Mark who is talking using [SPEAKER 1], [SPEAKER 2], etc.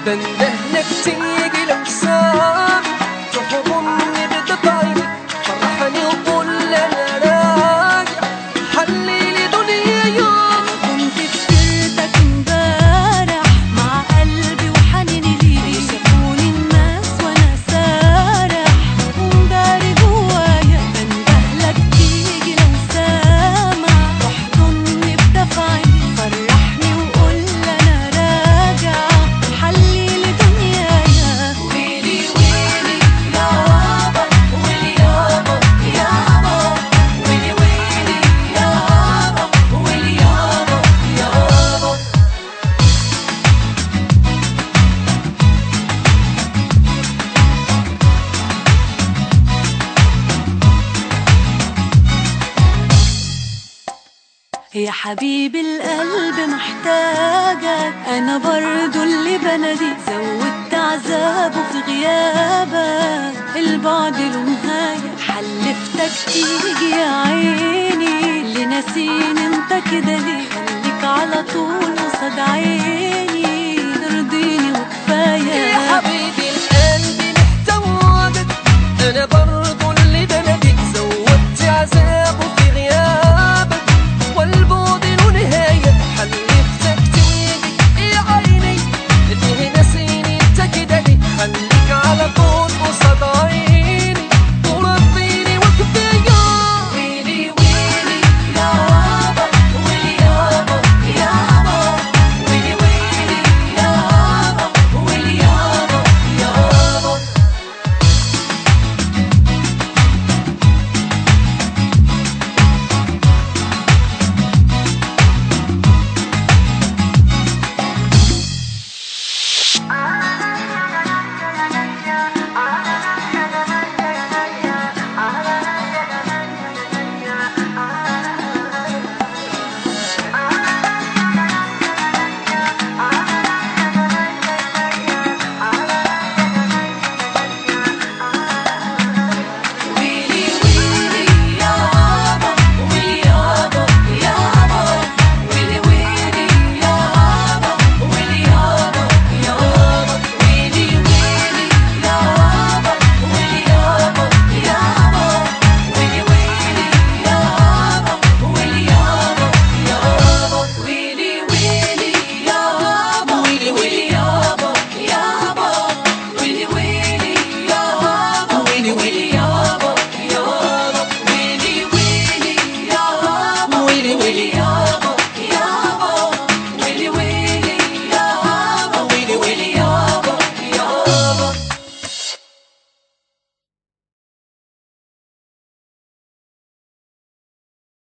[SPEAKER 1] بندهلك تيجي لو سام تحضني بتطعمي فرحني وقول انا راجع حليلي دنيا يوم
[SPEAKER 2] كنت في سيرتك امبارح مع قلبي وحنيني ليك شافوني الناس وانا سارح ومداري جوايا بندهلك تيجي لو سامع تحضني بدفعي فرحني وقول انا راجع حليلي دنيايا ويلي ويلي يابا ويلي يابا يابا ويلي ويلي يابا ويلي يابا يابا يا حبيبي القلب محتاجك انا برضو اللي بناديك زودت عذابه في غيابك البعد له نهاية حلفتك تيجي يا عيني اللي ناسين انت كده ليه خليك على طول